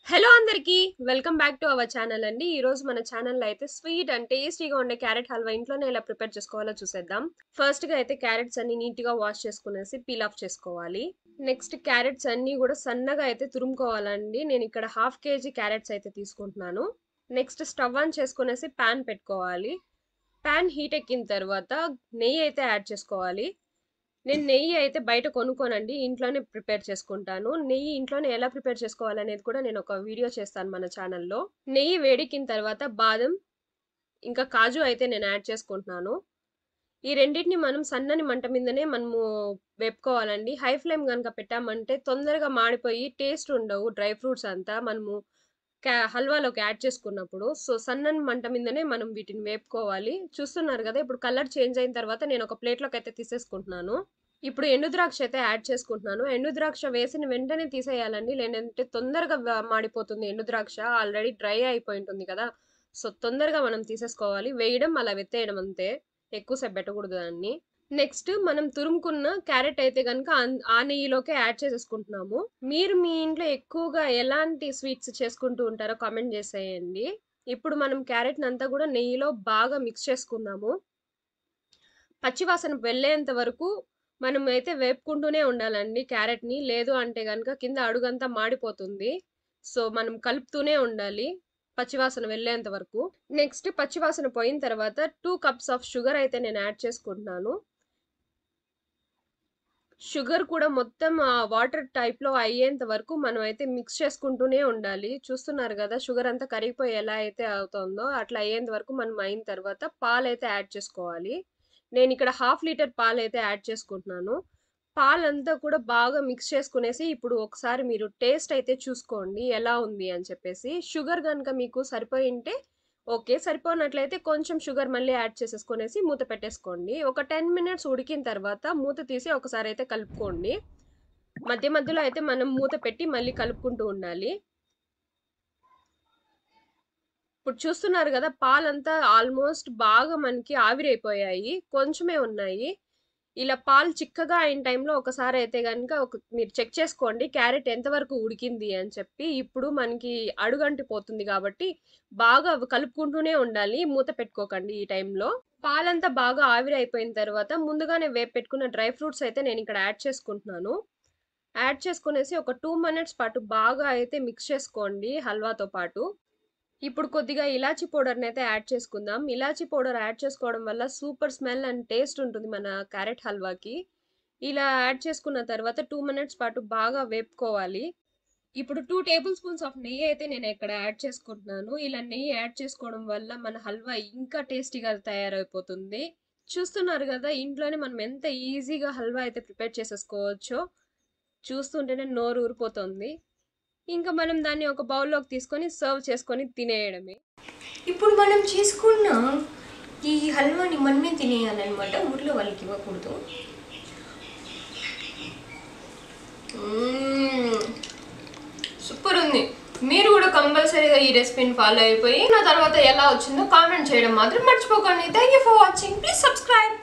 hello అందరికీ welcome back to our channel అండి ఈ రోజు మన ఛానల్లో అయితే స్వీట్ అండ్ టేస్టీగా ఉండే క్యారెట్ హల్వా ఇంట్లోనే ఎలా ప్రిపేర్ చేసుకోవాలో చూసేద్దాం ఫస్ట్ గా అయితే క్యారెట్స్ అన్ని నీట్ గా వాష్ చేసుకునేసి పీల్ ఆఫ్ చేసుకోవాలి నెక్స్ట్ క్యారెట్స్ అన్ని కూడా సన్నగా అయితే తురుముకోవాలండి నేను ఇక్కడ హాఫ్ కేజీ క్యారెట్స్ అయితే తీసుకుంటున్నాను నెక్స్ట్ స్టవ్ ఆన్ చేసుకునేసి ప్యాన్ పెట్టుకోవాలి ప్యాన్ హీట్ ఎక్కిన తర్వాత నెయ్యి అయితే యాడ్ చేసుకోవాలి నేను నెయ్యి అయితే బయట కొనుక్కోనండి ఇంట్లోనే ప్రిపేర్ చేసుకుంటాను నెయ్యి ఇంట్లోనే ఎలా ప్రిపేర్ చేసుకోవాలనేది కూడా నేను ఒక వీడియో చేస్తాను మన ఛానల్లో నెయ్యి వేడెక్కిన తర్వాత బాదం ఇంకా కాజు అయితే నేను యాడ్ చేసుకుంటున్నాను ఈ రెండింటిని మనం సన్నని మంట మీదనే మనము వేపుకోవాలండి హై ఫ్లేమ్ కనుక పెట్టామంటే తొందరగా మాడిపోయి టేస్ట్ ఉండవు డ్రై ఫ్రూట్స్ అంతా మనము క్యా హల్వాలోకి యాడ్ చేసుకున్నప్పుడు సో సన్నని మంట మీదనే మనం వీటిని వేపుకోవాలి చూస్తున్నారు కదా ఇప్పుడు కలర్ చేంజ్ అయిన తర్వాత నేను ఒక ప్లేట్లోకి అయితే తీసేసుకుంటున్నాను ఇప్పుడు ఎండు ద్రాక్ష అయితే యాడ్ చేసుకుంటున్నాను ఎండు ద్రాక్ష వేసిన వెంటనే తీసేయాలండి లేదంటే తొందరగా వ- మాడిపోతుంది ఎండు ద్రాక్ష ఆల్రెడీ డ్రై అయిపోయి ఉంటుంది కదా సో తొందరగా మనం తీసేసుకోవాలి వేయడం అలా వెత్తేయడం అంతే ఎక్కువసేపు పెట్టకూడదు దాన్ని నెక్స్ట్ మనం తురుముకున్న క్యారెట్ అయితే కనుక ఆ నెయ్యిలోకే యాడ్ చేసేసుకుంటున్నాము మీరు మీ ఇంట్లో ఎక్కువగా ఎలాంటి స్వీట్స్ చేసుకుంటూ ఉంటారో కామెంట్ చేసేయండి ఇప్పుడు మనం క్యారెట్ అంతా కూడా నెయ్యిలో బాగా మిక్స్ చేసుకుందాము పచ్చివాసన వెళ్ళేంత వరకు మనం అయితే వేపుకుంటూనే ఉండాలండి క్యారెట్ని లేదు అంటే కనుక కింద అడుగంతా మాడిపోతుంది సో మనం కలుపుతూనే ఉండాలి పచ్చివాసన వెళ్ళేంత వరకు నెక్స్ట్ పచ్చివాసన పోయిన తర్వాత టూ కప్స్ ఆఫ్ షుగర్ అయితే నేను యాడ్ చేసుకుంటున్నాను షుగర్ కూడా మొత్తం వాటర్ టైప్లో అయ్యేంత వరకు మనం అయితే మిక్స్ చేసుకుంటూనే ఉండాలి చూస్తున్నారు కదా షుగర్ అంతా కరిగిపోయి ఎలా అయితే అవుతుందో అట్లా అయ్యేంత వరకు మనం అయిన తర్వాత పాలు అయితే యాడ్ చేసుకోవాలి నేను ఇక్కడ హాఫ్ లీటర్ పాలు అయితే యాడ్ చేసుకుంటున్నాను పాలంతా కూడా బాగా మిక్స్ చేసుకునేసి ఇప్పుడు ఒకసారి మీరు టేస్ట్ అయితే చూసుకోండి ఎలా ఉంది అని చెప్పేసి షుగర్ కనుక మీకు సరిపోయి ఉంటే ఓకే సరిపోనట్లయితే కొంచెం షుగర్ మళ్ళీ యాడ్ చేసేసుకునేసి మూత పెట్టేసుకోండి ఒక టెన్ మినిట్స్ ఉడికిన తర్వాత మూత తీసి ఒకసారి అయితే కలుపుకోండి మధ్య మధ్యలో అయితే మనం మూత పెట్టి మళ్ళీ కలుపుకుంటూ ఉండాలి ఇప్పుడు చూస్తున్నారు కదా పాలంతా ఆల్మోస్ట్ బాగా మనకి ఆవిరైపోయాయి కొంచెమే ఉన్నాయి ఇలా పాలు చిక్కగా అయిన టైంలో ఒకసారి అయితే కనుక ఒక మీరు చెక్ చేసుకోండి క్యారెట్ ఎంతవరకు ఉడికింది అని చెప్పి ఇప్పుడు మనకి అడుగంటి పోతుంది కాబట్టి బాగా అవి కలుపుకుంటూనే ఉండాలి మూత పెట్టుకోకండి ఈ టైంలో పాలంతా బాగా ఆవిరి అయిపోయిన తర్వాత ముందుగానే వేపు పెట్టుకున్న డ్రై ఫ్రూట్స్ అయితే నేను ఇక్కడ యాడ్ చేసుకుంటున్నాను యాడ్ చేసుకునేసి ఒక టూ మినిట్స్ పాటు బాగా అయితే మిక్స్ చేసుకోండి హల్వాతో పాటు ఇప్పుడు కొద్దిగా ఇలాచీ పౌడర్ని అయితే యాడ్ చేసుకుందాం ఇలాచీ పౌడర్ యాడ్ చేసుకోవడం వల్ల సూపర్ స్మెల్ అండ్ టేస్ట్ ఉంటుంది మన క్యారెట్ హల్వాకి ఇలా యాడ్ చేసుకున్న తర్వాత టూ మినిట్స్ పాటు బాగా వేపుకోవాలి ఇప్పుడు టూ టేబుల్ స్పూన్స్ ఆఫ్ నెయ్యి అయితే నేను ఇక్కడ యాడ్ చేసుకుంటున్నాను ఇలా నెయ్యి యాడ్ చేసుకోవడం వల్ల మన హల్వా ఇంకా టేస్టీగా తయారైపోతుంది చూస్తున్నారు కదా ఇంట్లోనే మనం ఎంత ఈజీగా హల్వా అయితే ప్రిపేర్ చేసేసుకోవచ్చో చూస్తుంటేనే నోరు ఊరిపోతుంది ఇంకా మనం దాన్ని ఒక బౌల్లోకి తీసుకొని సర్వ్ చేసుకొని తినేయడమే ఇప్పుడు మనం చేసుకున్న ఈ హల్వాని మనమే తినేయాలన్నమాట ఊర్లో వాళ్ళకి ఇవ్వకూడదు సూపర్ ఉంది మీరు కూడా కంపల్సరీగా ఈ రెసిపీని ఫాలో అయిపోయి నా తర్వాత ఎలా వచ్చిందో కామెంట్ చేయడం మాత్రం మర్చిపోకండి thank you for watching please subscribe